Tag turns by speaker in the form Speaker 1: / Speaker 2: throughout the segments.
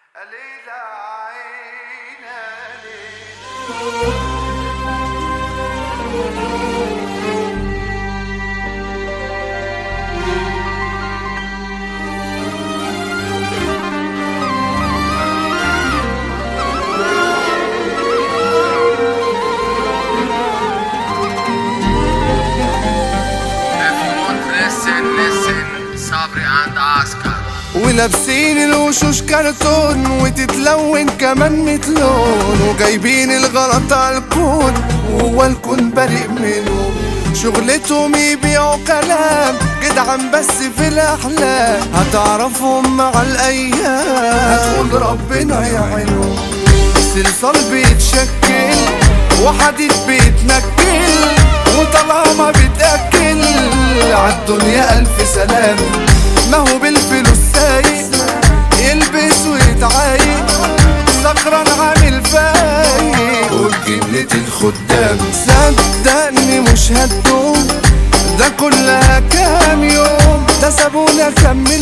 Speaker 1: ليلى عينا ليلى
Speaker 2: If you want listen, listen صبري عند عسكر
Speaker 1: ولابسين الوشوش كرتون وتتلون كمان متلون وجايبين الغلط على الكون وهو الكون بريء منهم شغلتهم يبيعوا كلام جدعان بس في الاحلام هتعرفهم مع الايام هتقول ربنا يعينهم الصلصال بيتشكل وحديد بيتنكل وطالما بتأكل عالدنيا ألف سلام ما هو بالفلوس سايق يلبس ويتعايق سكران عامل فايق وجبلة الخدام صدقني مش هتدوم ده كلها كام يوم ده سابونا كمل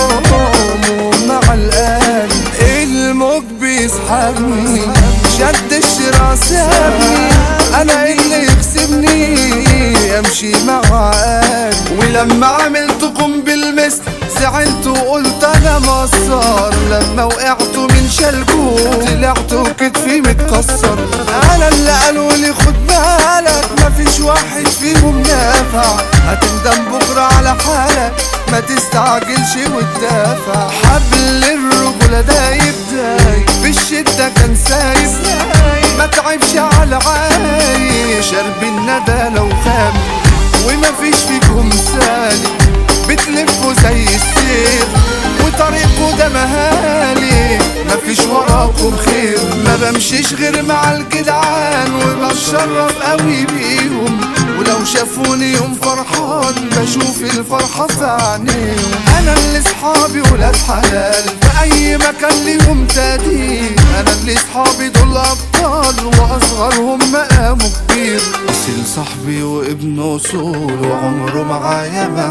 Speaker 1: عوم ومع الآن الموج بيسحبني شد الشراع سابني انا اللي يكسبني امشي مع عقال ولما عملتكم بالمثل زعلت وقلت انا مقصر لما وقعت من شالكو طلعت وكتفي متكسر انا اللي قالوا لي خد بالك مفيش واحد فيهم نافع هتندم بكره على حالك ما تستعجلش وتدافع حبل الرجولة دايب دايب في الشدة كان سايب ما تعبش على عايش شرب الندى لو خام وما فيش فيكم سالي بتلفوا زي السير وطريقكوا ده مهالي مفيش وراكم خير ما بمشيش غير مع الجدعان وبتشرف قوي بيهم ولو شافوني يوم فرحان بشوف الفرحة في عينيهم انا اللي صحابي ولاد حلال في اي مكان ليهم تقدير انا اللي صحابي دول ابطال واصغرهم مقامه كبير اصل صاحبي وابن اصول وعمره معايا ما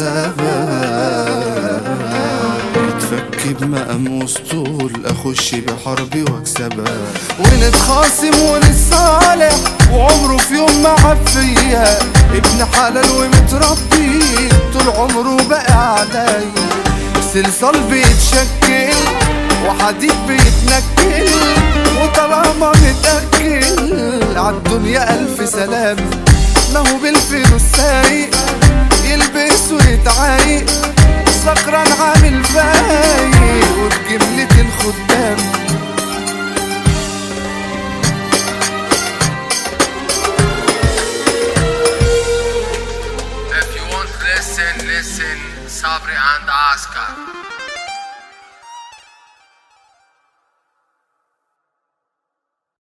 Speaker 1: حسبها يتفك بمقام وسطول اخش بحربي واكسبها ونتخاصم ونتصالح وعمره في يوم ما عاب فيا ابن حلال ومتربي طول عمره بقى عليا صلصال بيتشكل وحديد بيتنكل وطالما متأكل عالدنيا ألف سلام ما هو بالفلوس سايق يلبس ويتعايق سكران عامل فايق وبجملة الخدام
Speaker 2: If you want listen, listen صبري عند عسكر